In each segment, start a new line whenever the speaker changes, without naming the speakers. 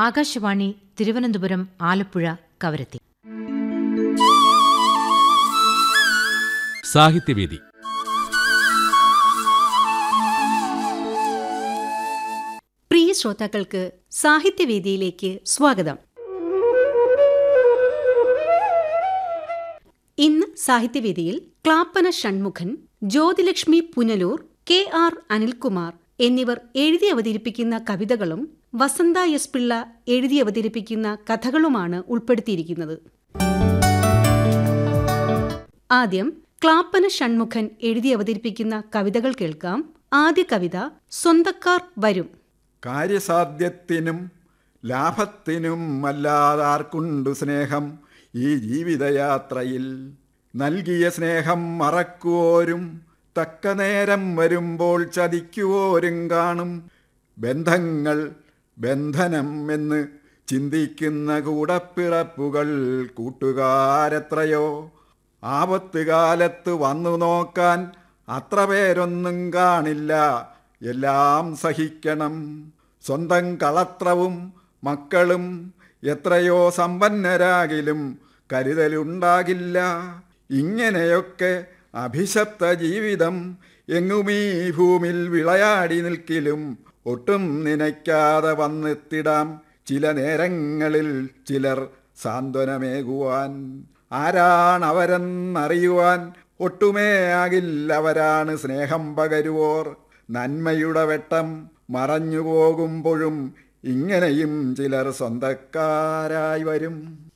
ആകാശവാണി തിരുവനന്തപുരം ആലപ്പുഴ കവരത്തി
സാഹിത്യവേദി
പ്രിയ ശ്രോതാക്കൾക്ക് സാഹിത്യവേദിയിലേക്ക് സ്വാഗതം ഇന്ന് സാഹിത്യവേദിയിൽ ക്ലാപ്പന ഷൺമുഖൻ ജ്യോതിലക്ഷ്മി പുനലൂർ കെ ആർ അനിൽകുമാർ എന്നിവർ എഴുതി അവതരിപ്പിക്കുന്ന കവിതകളും വസന്ത എസ് പിള്ള എഴുതി അവതരിപ്പിക്കുന്ന കഥകളുമാണ് ഉൾപ്പെടുത്തിയിരിക്കുന്നത് ആദ്യം ക്ലാപ്പന ഷൺമുഖൻ എഴുതി അവതരിപ്പിക്കുന്ന കവിതകൾ കേൾക്കാം ആദ്യ കവിത സ്വന്തക്കാർ വരും
കാര്യസാധ്യത്തിനും ലാഭത്തിനും അല്ലാതാർക്കുണ്ടു സ്നേഹം ഈ ജീവിതയാത്രയിൽ നൽകിയ സ്നേഹം മറക്കുവോരും തക്ക നേരം വരുമ്പോൾ ചതിക്കുവോരും കാണും ബന്ധങ്ങൾ ബന്ധനം എന്ന് ചിന്തിക്കുന്ന കൂടപ്പിറപ്പുകൾ കൂട്ടുകാരെത്രയോ ആപത്ത് കാലത്ത് വന്നു നോക്കാൻ അത്ര പേരൊന്നും കാണില്ല എല്ലാം സഹിക്കണം സ്വന്തം കളത്രവും മക്കളും എത്രയോ സമ്പന്നരാകിലും കരുതലുണ്ടാകില്ല ഇങ്ങനെയൊക്കെ അഭിശപ്ത ജീവിതം എങ്ങുമീ ഭൂമിൽ വിളയാടി നിൽക്കിലും ഒട്ടും നനയ്ക്കാതെ വന്നെത്തിടാം ചില നേരങ്ങളിൽ ചിലർ സാന്ത്വനമേകുവാൻ ആരാണവരെന്നറിയുവാൻ ഒട്ടുമേ ആകില്ലവരാണ് സ്നേഹം പകരുവോർ നന്മയുടെ വെട്ടം മറഞ്ഞു പോകുമ്പോഴും ഇങ്ങനെയും ചിലർ സ്വന്തക്കാരായി വരും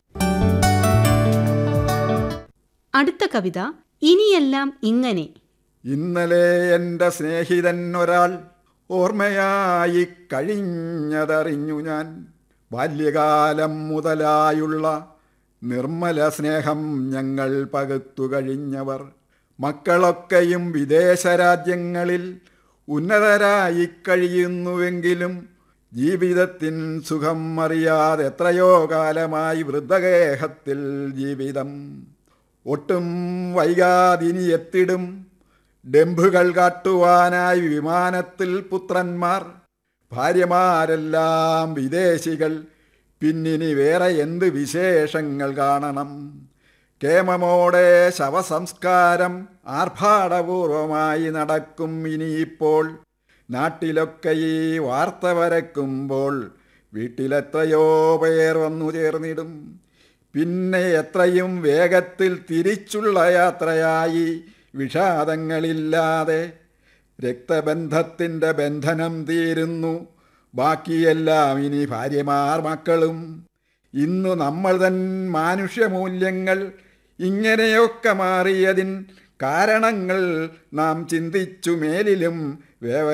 അടുത്ത കവിത ഇനിയെല്ലാം ഇങ്ങനെ
ഇന്നലെ എൻ്റെ സ്നേഹിതൻ ഒരാൾ ഓർമ്മയായി കഴിഞ്ഞതറിഞ്ഞു ഞാൻ ബാല്യകാലം മുതലായുള്ള നിർമ്മല സ്നേഹം ഞങ്ങൾ പകുത്തു കഴിഞ്ഞവർ മക്കളൊക്കെയും വിദേശ രാജ്യങ്ങളിൽ ഉന്നതരായി കഴിയുന്നുവെങ്കിലും ജീവിതത്തിൻ സുഖം അറിയാതെ എത്രയോ കാലമായി വൃദ്ധഗേഹത്തിൽ ജീവിതം ഒട്ടും വൈകാതിനി എത്തിടും ഡെമ്പുകൾ കാട്ടുവാനായി വിമാനത്തിൽ പുത്രന്മാർ ഭാര്യമാരെല്ലാം വിദേശികൾ പിന്നിനി വേറെ എന്ത് വിശേഷങ്ങൾ കാണണം കേമമോടെ ശവസംസ്കാരം ആർഭാടപൂർവമായി നടക്കും ഇനിയിപ്പോൾ നാട്ടിലൊക്കെ ഈ വാർത്ത വരക്കുമ്പോൾ വീട്ടിലെത്രയോ പേർ വന്നു ചേർന്നിടും പിന്നെ എത്രയും വേഗത്തിൽ തിരിച്ചുള്ള യാത്രയായി വിഷാദങ്ങളില്ലാതെ രക്തബന്ധത്തിൻ്റെ ബന്ധനം തീരുന്നു ബാക്കിയെല്ലാം ഇനി ഭാര്യമാർ മക്കളും ഇന്നു നമ്മൾ തൻ മാനുഷ്യമൂല്യങ്ങൾ ഇങ്ങനെയൊക്കെ മാറിയതിൻ കാരണങ്ങൾ നാം ചിന്തിച്ചു മേലിലും വേവ